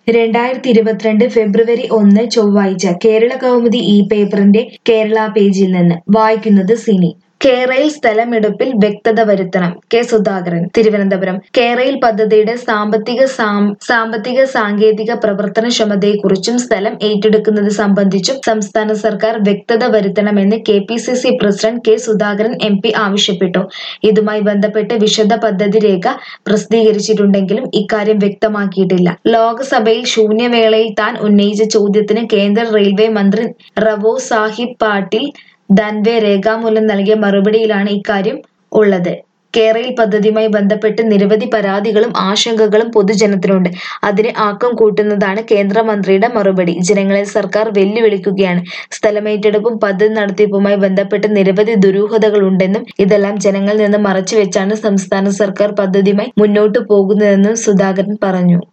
രണ്ടായിരത്തി ഇരുപത്തിരണ്ട് ഫെബ്രുവരി ഒന്ന് ചൊവ്വാഴ്ച കേരള കൗമുദി ഈ പേപ്പറിന്റെ കേരള പേജിൽ നിന്ന് വായിക്കുന്നത് സിനി കേരയിൽ സ്ഥലമെടുപ്പിൽ വ്യക്തത വരുത്തണം കെ സുധാകരൻ തിരുവനന്തപുരം കേരയിൽ പദ്ധതിയുടെ സാമ്പത്തിക സാം- സാമ്പത്തിക സാങ്കേതിക പ്രവർത്തനക്ഷമതയെക്കുറിച്ചും സ്ഥലം ഏറ്റെടുക്കുന്നത് സംബന്ധിച്ചും സംസ്ഥാന സർക്കാർ വ്യക്തത വരുത്തണമെന്ന് K P C C president K Sudhakaran M P ആവശ്യപ്പെട്ടു ഇതുമായി ബന്ധപ്പെട്ട് വിശദ പദ്ധതി രേഖ പ്രസിദ്ധീകരിച്ചിട്ടുണ്ടെങ്കിലും ഇക്കാര്യം വ്യക്തമാക്കിയിട്ടില്ല ലോക്സഭയിൽ ശൂന്യവേളയിൽ താൻ ഉന്നയിച്ച ചോദ്യത്തിന് കേന്ദ്ര റെയിൽവേ മന്ത്രി റവോ സാഹിബ് പാട്ടീൽ ദൻവെ രേഖാമൂലം നൽകിയ മറുപടിയിലാണ് ഇക്കാര്യം ഉള്ളത് കേരയിൽ പദ്ധതിയുമായി ബന്ധപ്പെട്ട് നിരവധി പരാതികളും ആശങ്കകളും പൊതുജനത്തിനുണ്ട് അതിന് ആക്കം കൂട്ടുന്നതാണ് കേന്ദ്രമന്ത്രിയുടെ മറുപടി ജനങ്ങളെ സർക്കാർ വെല്ലുവിളിക്കുകയാണ് സ്ഥലമേറ്റെടുപ്പും പദ്ധതി നടത്തിപ്പുമായി ബന്ധപ്പെട്ട് നിരവധി ദുരൂഹതകളുണ്ടെന്നും ഇതെല്ലാം ജനങ്ങളിൽ നിന്ന് മറച്ചുവെച്ചാണ് സംസ്ഥാന സർക്കാർ പദ്ധതിയുമായി മുന്നോട്ടു പോകുന്നതെന്നും സുധാകരൻ പറഞ്ഞു